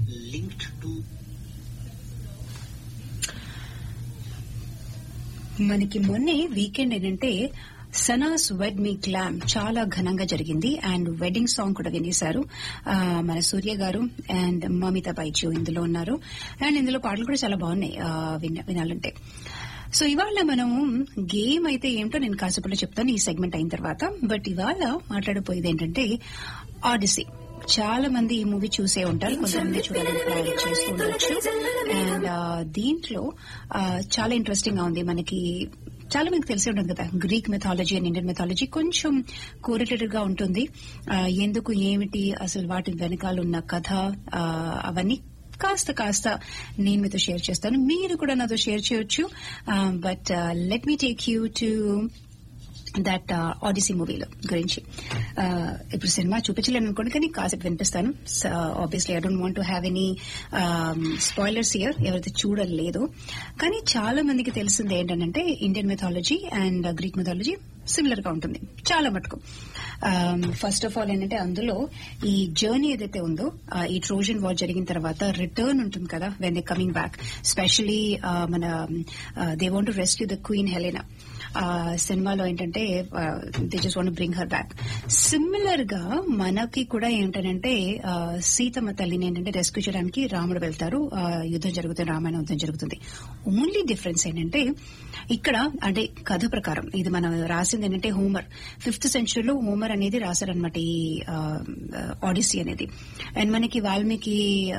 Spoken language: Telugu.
linked to మనకి మొన్నే వీకెండ్ ఏంటంటే సనాస్ వెడ్ మీ గ్లామ్ చాలా ఘనంగా జరిగింది అండ్ వెడ్డింగ్ సాంగ్ కూడా వినేశారు ఆ, మన సూర్య గారు అండ్ మమిత బైచు ఇందులో ఉన్నారు అండ్ ఇందులో పాటలు కూడా చాలా బాగున్నాయి ఆ, విన- వినాలంటే సో ఇవాళ మనము గేమ్ అయితే ఏమిటో నేను కాసేపట్లో చెప్తాను ఈ సెగ్మెంట్ అయిన తర్వాత బట్ ఇవాళ మాట్లాడబోయేది ఏంటంటే ఆడిసీ చాలా మంది ఈ మూవీ చూసే ఉంటారు కొంతమంది చూడాలని ప్లాన్ చేస్తూ ఉండొచ్చు అండ్ దీంట్లో ఆ, చాలా ఇంట్రెస్టింగ్ గా ఉంది మనకి చాలా మీకు తెలిసి ఉంటుంది కదా Greek mythology and Indian mythology కొంచెం కోరిటెడ్ గా ఉంటుంది ఆ, ఎందుకు ఏమిటి అసలు వాటి వెనకాల ఉన్న కథ ఆ, అవన్నీ కాస్త కాస్త నేను మీతో షేర్ చేస్తాను మీరు కూడా నాతో షేర్ చేయొచ్చు but let me take you to that Odyssey మూవీలో గురించి Uh, ఇప్పుడు సినిమా చూపించలేను అనుకోండి కానీ కాసేపు వినిపిస్తాను obviously I don't want to have any spoilers here ఎవరైతే చూడలేదు కానీ చాలా మందికి తెలిసింది ఏంటంటే Indian mythology and Greek mythology similar గా ఉంటుంది చాలా మటుకు ఫస్ట్ ఆఫ్ ఆల్ ఏంటంటే అందులో ఈ జర్నీ ఏదైతే ఉందో ఆ, ఈ ట్రోజన్ వార్ జరిగిన తర్వాత రిటర్న్ ఉంటుంది కదా when they coming back specially మన they want to rescue the queen Helena ఆ సినిమాలో ఏంటంటే they just want bring her back similar గా మనకి కూడా ఏంటంటే ఆ, సీతమ్మ తల్లిని ఏంటంటే రెస్క్యూ చేయడానికి రాముడు వెళ్తారు ఆ, యుద్ధం జరుగుతుంది రామాయణ యుద్ధం జరుగుతుంది ఓన్లీ డిఫరెన్స్ ఏంటంటే ఇక్కడ అంటే కథ ప్రకారం ఇది మనం రాసింది ఏంటంటే హోమర్ ఫిఫ్త్ సెంచరీలో హోమర్ అనేది రాశారనమాట ఈ ఆడిసీ అనేది అండ్ మనకి వాల్మీకి